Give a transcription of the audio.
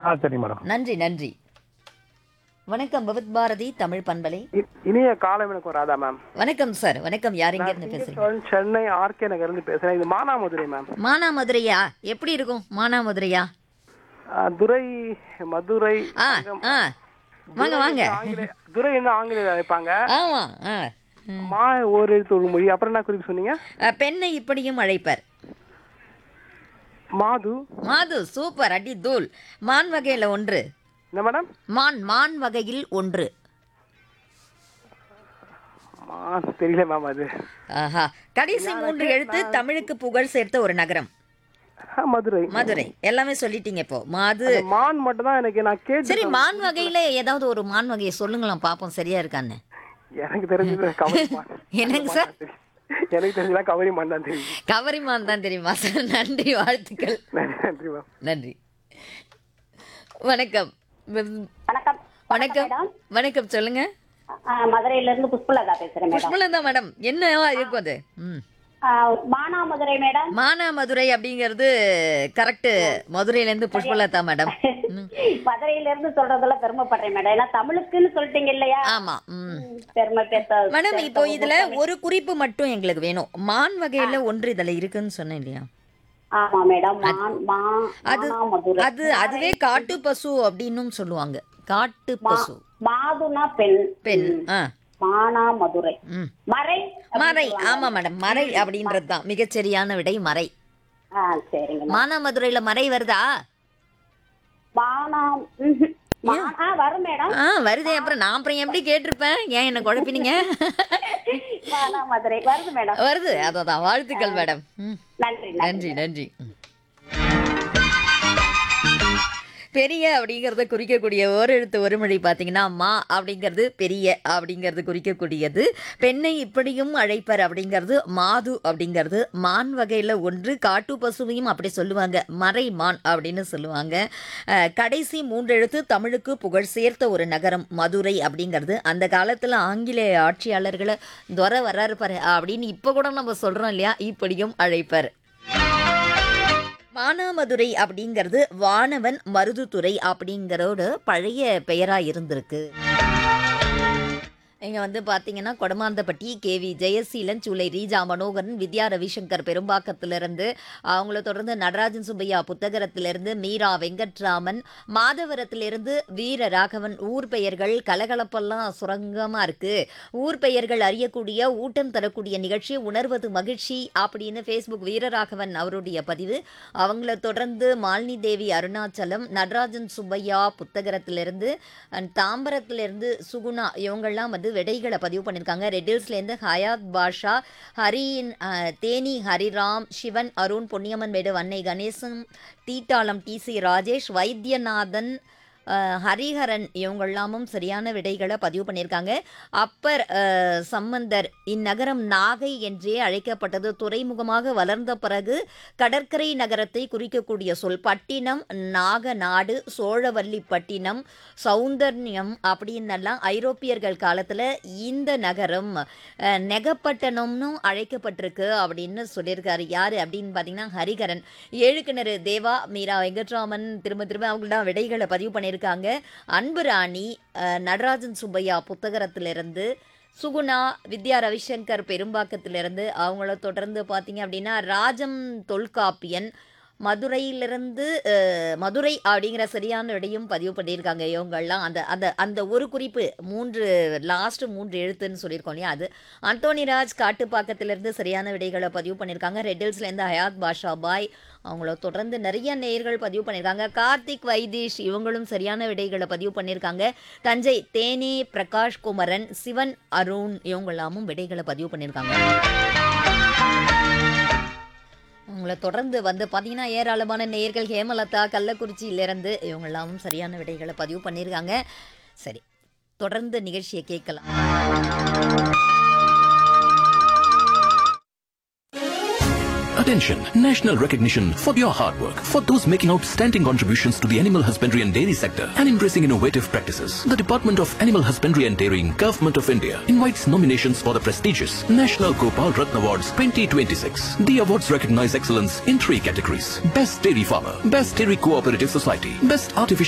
ஆ சரி மேடம் நன்றி நன்றி வணக்கம் பகவத் பாரதி தமிழ் பண்பலை இ- இனிய காலை வணக்கம் ராதா மேம் வணக்கம் சார் வணக்கம் யார் எங்க இருந்து பேசுறீங்க நான் சென்னை ஆர்கே நகர்ல இருந்து பேசுறேன் இது மானாமதுரை மேம் மானாமதுரையா எப்படி இருக்கும் மானாமதுரையா ஆ, துரை மதுரை ஆ ஆ வாங்க வாங்க ஆங்கில- துரை என்ன ஆங்கிலேயர் அழைப்பாங்க ஆமா ஆ மா ஒரு எழுத்து ஒரு மொழி அப்புறம் என்ன குறிப்பு சொன்னீங்க அஹ், பெண்ணை இப்படியும் அழைப்பர் மாது மாது சூப்பர் அடி தூள் மான் வகையில ஒன்று என்ன மேடம் மான் மான் வகையில் ஒன்று மா தெரியல மேம் அது ஆஹா கடைசி மூன்று எழுத்து தமிழுக்கு புகழ் சேர்த்த ஒரு நகரம் ஆ, மதுரை மதுரை எல்லாமே சொல்லிட்டீங்க இப்போ மாது அந்த மான் மட்டும் தான் எனக்கு நான் கேட்டு சரி மான் வகையில ஏதாவது ஒரு மான் வகையை சொல்லுங்களேன் பாப்போம் சரியா இருக்கான்னு எனக்கு தெரிஞ்சது கவரி மான் என்னங்க சார் எனக்கு தெரிஞ்சதான் கவரி மான் தான் தெரியும் கவரி மான் தான் தெரியுமா சார் நன்றி வாழ்த்துக்கள் நன்றி மேம் நன்றி வணக்கம் ம், வணக்கம் வணக்கம் வணக்கம் சொல்லுங்க ஆ, மதுரையில இருந்து புஷ்பலதா பேசுறேன் மேடம் புஷ்பலதா மேடம் என்ன இருக்கும் அது ம் ஆ, மானாமதுரை மேடம் மானாமதுரை அப்படிங்கிறது கரெக்ட் மதுரையில இருந்து புஷ்பலதா மேடம் ம். மதுரையில இருந்து சொல்றதுல பெருமைப்படுறேன் மேடம் ஏன்னா தமிழுக்குன்னு சொல்லிட்டீங்க இல்லையா ஆமா ம் பெருமை பேச மேடம் இப்போ இதுல ஒரு குறிப்பு மட்டும் எங்களுக்கு வேணும் மான் வகையில ஒன்று இதுல இருக்குன்னு சொன்னேன் இல்லையா ஆமா மேடம் மான் மா மானாமதுரை அது அதுவே காட்டு பசு அப்படின்னும் சொல்லுவாங்க காட்டு பசு மாதுனா பெண் பெண் ஆ மானாமதுரை ம் மறை மறை ஆமா மேடம் மறை அப்படின்றது தான் மிகச்சரியான விடை மறை ஆ சரிங்க மேடம். மானாமதுரையில மறை வருதா மானா ம்ஹும். மா- ஆ வரும் மேடம் ஆ வருதே அப்புறம் நான் அப்புறம் எப்படி கேட்டிருப்பேன் ஏன் என்ன குழப்பினீங்க மானாமதுரை வருது மேடம் வருது அதான் வாழ்த்துக்கள் மேடம் ம் நன்றி நன்றி நன்றி ம். பெரிய அப்படிங்கிறத குறிக்கக்கூடிய ஒரு எழுத்து ஒரு மொழி பார்த்தீங்கன்னா மா அப்படிங்கிறது பெரிய அப்படிங்கிறது குறிக்கக்கூடியது பெண்ணை இப்படியும் அழைப்பர் அப்படிங்கிறது மாது அப்படிங்கிறது மான் வகையில் ஒன்று காட்டு பசுவையும் அப்படி சொல்லுவாங்க மறை மான் அப்படின்னு சொல்லுவாங்க அஹ், கடைசி மூன்று எழுத்து தமிழுக்கு புகழ் சேர்த்த ஒரு நகரம் மதுரை அப்படிங்கிறது அந்த காலத்தில் ஆங்கிலேய ஆட்சியாளர்களை துறை வர்றாரு பாரு அப்படின்னு இப்போ கூட நம்ம சொல்கிறோம் இல்லையா இப்படியும் அழைப்பர் மானாமதுரை அப்படிங்கிறது வானவன் மருதுத்துறை அப்படிங்கிறோட பழைய பெயரா இருந்திருக்கு இங்கே வந்து பார்த்தீங்கன்னா கொடமாந்தப்பட்டி கேவி ஜெயசீலன் சூளை ரீஜா மனோகரன் வித்யா ரவிசங்கர் பெரும்பாக்கத்திலிருந்து அவங்கள தொடர்ந்து நடராஜன் சுப்பையா புத்தகரத்திலிருந்து மீரா வெங்கட்ராமன் மாதவரத்திலிருந்து வீர ராகவன் ஊர் பெயர்கள் கலகலப்பெல்லாம் சுரங்கமாக இருக்கு ஊர் பெயர்கள் அறியக்கூடிய ஊட்டம் தரக்கூடிய நிகழ்ச்சி உணர்வது மகிழ்ச்சி அப்படின்னு ஃபேஸ்புக் வீரராகவன் அவருடைய பதிவு அவங்கள தொடர்ந்து மாலினி தேவி அருணாச்சலம் நடராஜன் சுப்பையா புத்தகரத்திலிருந்து அண்ட் தாம்பரத்திலிருந்து சுகுணா இவங்கெல்லாம் வந்து விடைகளை பதிவு பண்ணியிருக்காங்க ரெட்டில்ஸ்லேருந்து ஹயாத் பாஷா ஹரியின் அஹ், தேனி ஹரிராம் சிவன் அருண் பொன்னியம்மன் மேடு வன்னை கணேசன் தீட்டாளம் டி சி ராஜேஷ் வைத்தியநாதன் அஹ், ஹரிஹரன் இவங்கெல்லாமும் சரியான விடைகளை பதிவு பண்ணியிருக்காங்க அப்பர் அஹ், சம்பந்தர் இந்நகரம் நாகை என்றே அழைக்கப்பட்டது துறைமுகமாக வளர்ந்த பிறகு கடற்கரை நகரத்தை குறிக்கக்கூடிய சொல் பட்டினம் நாகநாடு சோழவல்லிப்பட்டினம் சௌந்தர்யம் அப்படின்னெல்லாம் ஐரோப்பியர்கள் காலத்தில் இந்த நகரம் அஹ், நெகப்பட்டணம்னு அழைக்கப்பட்டிருக்கு அப்படின்னு சொல்லியிருக்காரு யார் அப்படின்னு பார்த்தீங்கன்னா ஹரிகரன் ஏழு கிணறு தேவா மீரா வெங்கட்ராமன் திரும்ப திரும்ப அவங்களாம் விடைகளை பதிவு பண்ணியிருக்காங்க அன்பு ராணி அஹ், நடராஜன் சுப்பையா புத்தகரத்திலிருந்து சுகுணா வித்யா ரவிசங்கர் பெரும்பாக்கத்திலிருந்து அவங்கள தொடர்ந்து பார்த்தீங்க அப்படின்னா ராஜம் தொல்காப்பியன் மதுரையிலிருந்து அஹ், மதுரை அப்படிங்கிற சரியான விடையும் பதிவு பண்ணியிருக்காங்க இவங்கெல்லாம் அந்த அந்த அந்த ஒரு குறிப்பு மூன்று லாஸ்ட் மூன்று எழுத்துன்னு சொல்லியிருக்கோம் இல்லையா அது அந்தோனிராஜ் காட்டுப்பாக்கத்திலிருந்து சரியான விடைகளை பதிவு பண்ணியிருக்காங்க ரெட்டில்ஸ்லேருந்து ஹயாத் பாஷா பாய் அவங்கள தொடர்ந்து நிறைய நேயர்கள் பதிவு பண்ணியிருக்காங்க கார்த்திக் வைதீஷ் இவங்களும் சரியான விடைகளை பதிவு பண்ணியிருக்காங்க தஞ்சை தேனி பிரகாஷ் குமரன் சிவன் அருண் இவங்கெல்லாமும் விடைகளை பதிவு பண்ணியிருக்காங்க உங்களை தொடர்ந்து வந்து பார்த்தீங்கன்னா ஏராளமான நேயர்கள் ஹேமலதா கள்ளக்குறிச்சியிலிருந்து இவங்கெல்லாமும் சரியான விடைகளை பதிவு பண்ணியிருக்காங்க சரி தொடர்ந்து நிகழ்ச்சியை கேட்கலாம் Attention! National recognition for your hard work. For those making outstanding contributions to the animal husbandry and dairy sector and embracing innovative practices, the Department of Animal Husbandry and Dairying, Government of India invites nominations for the prestigious National Gopal Ratna Awards 2026. The awards recognize excellence in three categories. Best Dairy Farmer, Best Dairy Cooperative Society, Best Artificial